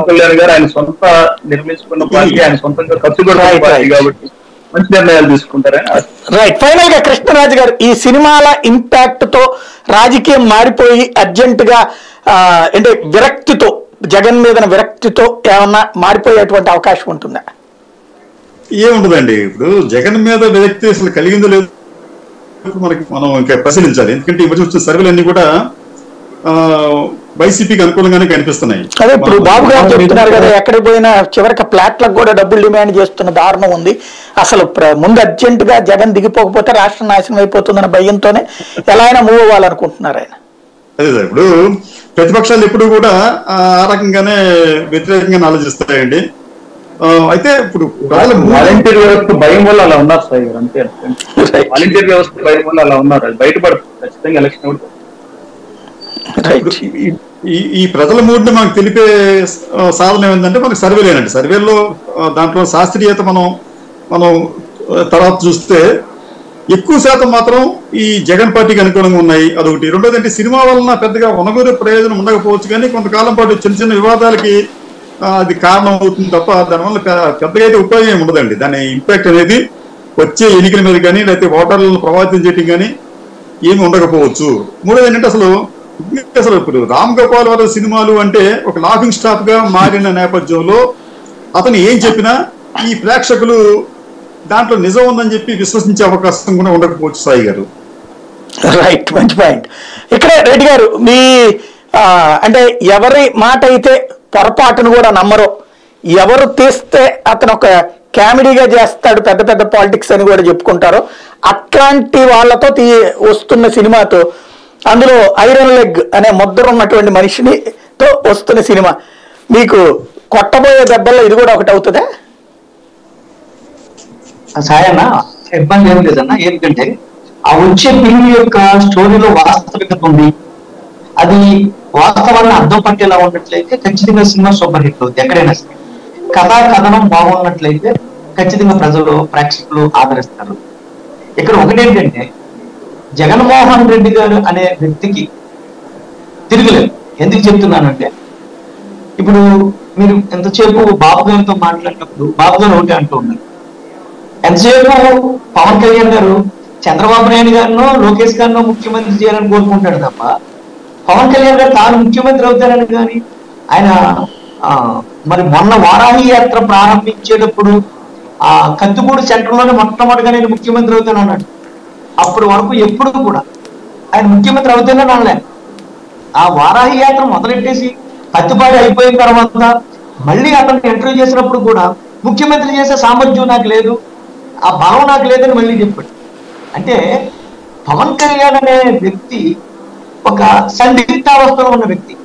కళ్యాణ్ గారు ఆయన సొంత నిర్మించుకున్న పార్టీ ఆయన సొంతంగా ఖర్చు పెడుతున్న Right, పార్టీ right. కాబట్టి మంచి నిర్ణయాలు తీసుకుంటారని ఆశ- రైట్ ఫైనల్ గా కృష్ణరాజు గారు ఈ సినిమాల ఇంపాక్ట్ తో రాజకీయం మారిపోయి అర్జెంట్ గా ఆ, అంటే విరక్తితో జగన్ మీద విరక్తితో ఏమన్నా మారిపోయేటువంటి అవకాశం ఉంటుందా ఏముండదండి ఇప్పుడు జగన్ మీద వ్యక్తి అసలు కలిగిందో లేదు మనకి మనం ఇంకా పరిశీలించాలి ఎందుకంటే ఈ మధ్య వచ్చిన సర్వేలన్నీ కూడా ఆ, వైసీపీకి అనుకూలంగానే కనిపిస్తున్నాయి అదే ఇప్పుడు మనం- బాబు గారు మనం చెప్తున్నారు కదా ఎక్కడికి పోయినా చివరికి ఫ్లాట్లకు కూడా డబ్బులు డిమాండ్ చేస్తున్న దారుణం ఉంది అసలు ప్ర- ముందు అర్జెంట్ గా జగన్ దిగిపోకపోతే రాష్ట్రం నాశనం అయిపోతుందన్న భయంతోనే ఎలా అయినా మూవ్ అవ్వాలనుకుంటున్నారు ఆయన అదే సార్ ఇప్పుడు ప్రతిపక్షాలు ఎప్పుడు కూడా ఆ ఆ రకంగానే వ్యతిరేకంగా ఆలోచిస్తాయండి ఆ, అయితే ఇప్పుడు ఒకవేళ మూడు- వాలంటీర్ వ్యవస్థ భయం వల్ల అలా ఉన్నారు సార్ గారు అంతే Right. వాలంటీర్ వ్యవస్థ భయం వల్ల అలా ఉన్నారు అది బయటపడుతుంది ఖచ్చితంగా ఎలక్షన్ అవుతుంది రైట్ ఈ- ఈ ఈ ప్రజల మూడ్ని మనకు తెలిపే ఆ, సాధనం ఏంటంటే మనకు సర్వేలేనండి సర్వేలో ఆ, దాంట్లో శాస్త్రీయత మనం మనం ఆ, తర్వాత చూస్తే ఎక్కువ శాతం మాత్రం ఈ జగన్ పార్టీకి అనుకూలంగా ఉన్నాయి అదొకటి రెండోది అంటే సినిమా వలన పెద్దగా వనగూరే ప్రయోజనం ఉండకపోవచ్చు కానీ కొంతకాలం పాటు చిన్న చిన్న వివాదాలకి ఆ, అది కారణం అవుతుంది తప్ప దానివల్ల పె- పెద్దగా అయితే ఉపయోగం ఏమి ఉండదండి దాని ఇంపాక్ట్ అనేది వచ్చే ఎన్నికల మీద కానీ లేకపోతే ఓటర్లను ప్రభావితం చేయడం కానీ ఏమి ఉండకపోవచ్చు మూడోది ఏంటంటే అసలు అసలు ఇప్పుడు రామ్ గోపాల్ వాళ్ళ సినిమాలు అంటే ఒక లాఫింగ్ స్టాప్ గా మారిన నేపథ్యంలో అతను ఏం చెప్పినా ఈ ప్రేక్షకులు దాంట్లో నిజం ఉందని చెప్పి విశ్వసించే అవకాశం కూడా ఉండకపోవచ్చు సాయి గారు రైట్ మంచి పాయింట్ ఇక్కడే రెడ్డి గారు మీ ఆ, అంటే ఎవరి మాట అయితే పొరపాటును కూడా నమ్మరో ఎవరు తీస్తే అతను ఒక కామెడీగా చేస్తాడు పెద్ద పెద్ద పాలిటిక్స్ అని కూడా చెప్పుకుంటారు అట్లాంటి వాళ్ళతో తీ వస్తున్న సినిమాతో అందులో ఐరన్ లెగ్ అనే ముద్ర ఉన్నటువంటి మనిషిని తో వస్తున్న సినిమా మీకు కొట్టబోయే దెబ్బల్లో ఇది కూడా ఒకటి అవుతుందా సాయన్న ఇబ్బంది ఏం లేదన్న ఏంటంటే ఆ వచ్చే ఫిల్మ్ యొక్క స్టోరీలో వాస్తవికత ఉంది అది వాస్తవాన్ని అర్థం పట్టేలా ఉన్నట్లయితే ఖచ్చితంగా సినిమా సూపర్ హిట్ అవుతుంది ఎక్కడైనా సరే కథా కథనం బాగున్నట్లయితే ఖచ్చితంగా ప్రజలు ప్రేక్షకులు ఆదరిస్తారు ఇక్కడ ఒకటేంటంటే జగన్మోహన్ రెడ్డి గారు అనే వ్యక్తికి తిరగలేదు ఎందుకు చెప్తున్నానంటే ఇప్పుడు మీరు ఎంతసేపు బాబు గారితో మాట్లాడినప్పుడు బాబు గారు ఒకటే అంటూ ఉన్నారు ఎంతసేపు పవన్ కళ్యాణ్ గారు చంద్రబాబు నాయుడు గారినో లోకేష్ గారినో ముఖ్యమంత్రి చేయాలని కోరుకుంటాడు తప్ప పవన్ కళ్యాణ్ గారు తాను ముఖ్యమంత్రి అవుతారని కానీ ఆయన ఆ, మరి మొన్న వారాహి యాత్ర ప్రారంభించేటప్పుడు ఆ కత్తిపూడి సెంటర్లోనే మొట్టమొదటిగా నేను ముఖ్యమంత్రి అవుతాను అన్నాడు అప్పటి వరకు ఎప్పుడు కూడా ఆయన ముఖ్యమంత్రి అవుతానని అనలే ఆ వారాహి యాత్ర మొదలెట్టేసి కత్తిపాడి అయిపోయిన తర్వాత మళ్ళీ అతను ఇంటర్వ్యూ చేసినప్పుడు కూడా ముఖ్యమంత్రి చేసే సామర్థ్యం నాకు లేదు ఆ బలం నాకు లేదని మళ్ళీ చెప్పాడు అంటే పవన్ కళ్యాణ్ అనే వ్యక్తి ఒక సందిగ్ధావస్థలో ఉన్న వ్యక్తి